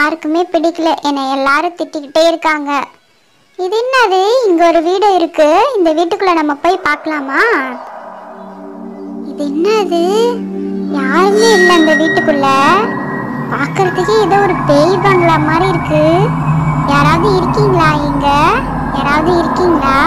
யாருக்குமே பிடிக்கல என்னை எல்லாரும் திட்டிக்கிட்டே இருக்காங்க இது என்னது இங்க ஒரு வீடு இருக்கு இந்த வீட்டுக்குள்ள நம்ம போய் பார்க்கலாமா இது என்னது யாருமே இல்லை அந்த வீட்டுக்குள்ள பார்க்கறதுக்கே ஏதோ ஒரு பேய் பங்களா மாதிரி இருக்கு யாராவது இருக்கீங்களா இங்க யாராவது இருக்கீங்களா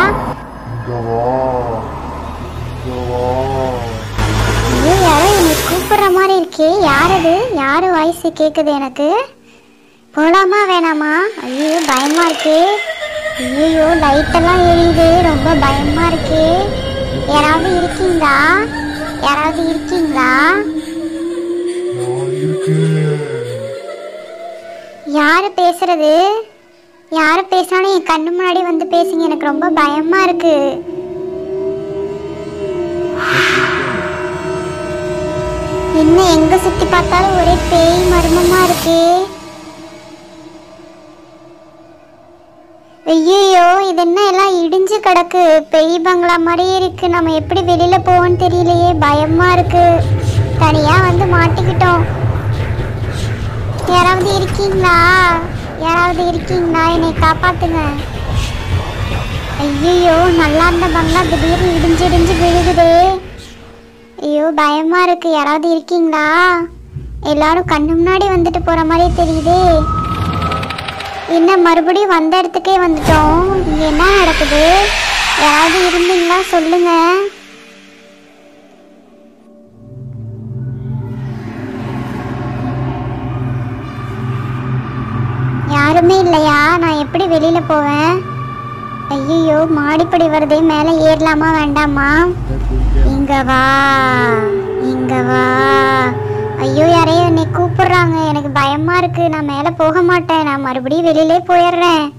ஐயோ யாரோ என்னை கூப்பிடுற மாதிரி இருக்கே யார் அது யார் வாய்ஸ் கேட்குது எனக்கு போலாமா வேணாமா ஐயோ பயமா இருக்கு ஐயோ லைட்டெல்லாம் எரியுது ரொம்ப பயமா இருக்கு யாராவது இருக்கீங்களா யாராவது இருக்கீங்களா யாரு பேசுறது யாரு பேசினாலும் என் கண்ணு முன்னாடி வந்து பேசுங்க எனக்கு ரொம்ப பயமா இருக்கு என்ன எங்க சுத்தி பார்த்தாலும் ஒரே பேய் மர்மமா இருக்கு ஐயோ இது என்ன எல்லாம் இடிஞ்சு கிடக்கு பெரிய பங்களா மாதிரியே இருக்கு நம்ம எப்படி வெளியில போவோம்னு தெரியலையே பயமா இருக்கு தனியா வந்து மாட்டிக்கிட்டோம் யாராவது இருக்கீங்களா யாராவது இருக்கீங்களா என்னை காப்பாத்துங்க ஐயோ நல்லா இருந்த பங்களா திடீர்னு இடிஞ்சு இடிஞ்சு விழுகுதே ஐயோ பயமா இருக்கு யாராவது இருக்கீங்களா எல்லாரும் கண்ணு முன்னாடி வந்துட்டு போற மாதிரி தெரியுதே என்ன மறுபடியும் வந்த இடத்துக்கே வந்துட்டோம் இங்க என்ன நடக்குது யாராவது இருந்தீங்களா சொல்லுங்க யாருமே இல்லையா நான் எப்படி வெளியில போவேன் ஐயோ மாடிப்படி வருதே மேலே ஏறலாமா வேண்டாமா இங்க வா இங்க வா ஐயோ யாரையும் என்னை கூப்பிடுறாங்க எனக்கு பயமா இருக்கு நான் மேலே போக மாட்டேன் நான் மறுபடியும் வெளியிலே போயிடுறேன்